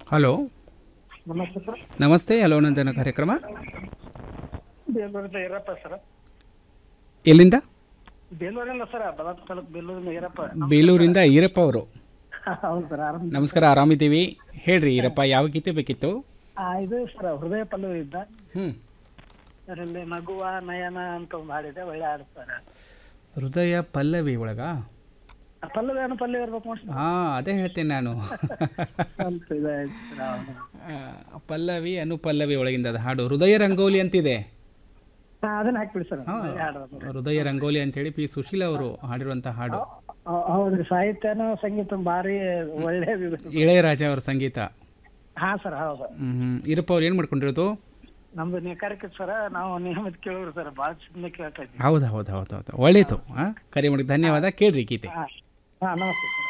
Hello ನಮಸ್ತೆ sir ನಮಸ್ತೆ hello ನಂದನ ಕಾರ್ಯಕ್ರಮ ಬೇಲೂರಿಂದ ಈರಪ್ಪ ಸರ್ ಎಲ್ಲಿಂದ ಬೇಲೂರಿಂದ ಸರ್ ಬದಾಮಿ ತಾಲೂಕು ಬೇಲೂರಿಂದ ಈರಪ್ಪ ಬೇಲೂರಿಂದ ಈರಪ್ಪ ಅವರು ಹೌದು ಸರ್ ಆರಾಮ ನಮಸ್ಕಾರ ಆರಾಮಿದ್ದೀವಿ ಹೇಳ್ರಿ ಈರಪ್ಪ ಯಾವ ಗೀತೆ ಬೇಕಿತ್ತು ಆ, ಇದು ಸರ್ ಹೃದಯ ಪಲ್ಲವಿ ಇದ್ದ ಹ್ಞೂ ಅದರಲ್ಲಿ ನಗುವ ನಯನ ಅಂತ ಒಂದು ಹಾಡಿದೆ ಒಳ್ಳೆ ಹಾಡು ಸರ್ ಹೃದಯ ಪಲ್ಲವಿ ಒಳಗ ಆ ಪಲ್ಲವಿ ಅನ್ನೋ ಪಲ್ಲವಿ ಇರ್ಬೇಕು ನೋಡಿ ಹಾಂ ಅದೇ ಹೇಳ್ತೇನೆ ನಾನು ಅಂತ ಇದಾಯ್ತು ಸರ್ ಹೌದು. ಆ, ಪಲ್ಲವಿ ಅನುಪಲ್ಲವಿ ಒಳಗಿಂದ ಅದು ಹಾಡು ಹೃದಯ ರಂಗೋಲಿ ಅಂತಿದೆ ಹಾ, ಅದನ್ನ ಹಾಕ್ಬಿಡಿ ಸರ್ ಹಾ. ಒಳ್ಳೆ ಹಾಡು ಅದು. ಹೃದಯ ರಂಗೋಲಿ ಅಂತೇಳಿ ಪಿ ಸುಶೀಲ ಅವರು ಹಾಡಿರುವಂಥ ಹಾಡು ಹೌ- ಹೌದ್ರಿ ಸಾಹಿತ್ಯನೂ ಸಂಗೀತ ಭಾರಿ ಒಳ್ಳೆ ಇಳೆಯರಾಜ ಅವರ ಸಂಗೀತ ಹಾ ಸರ್ ಹೌದು ಹ್ಞೂ ಈರಪ್ಪ ಅವ್ರು ಏನು ಮಾಡ್ಕೊಂಡಿರೋದು ನಮ್ದು ನೇಕಾರಿಕೆ ಸರ್ ನಾವು ನಿಯಮಿತ ಕೇಳೋರು ಸರ್ ಭಾಳ ಸುಮ್ಮನೆ ಕೇಳ್ತಾ ಇದ್ವಿ ಹೌದು ಹೌದು ಹೌದು ಹೌದು ಒಳ್ಳೇದು ಹಾಂ ಕರೆ ಮಾಡಿದ ಧನ್ಯವಾದ ಕೇಳ್ರಿ ಗೀತೆ ಹಾ ಹಾ ನಮಸ್ತೆ ಸರ್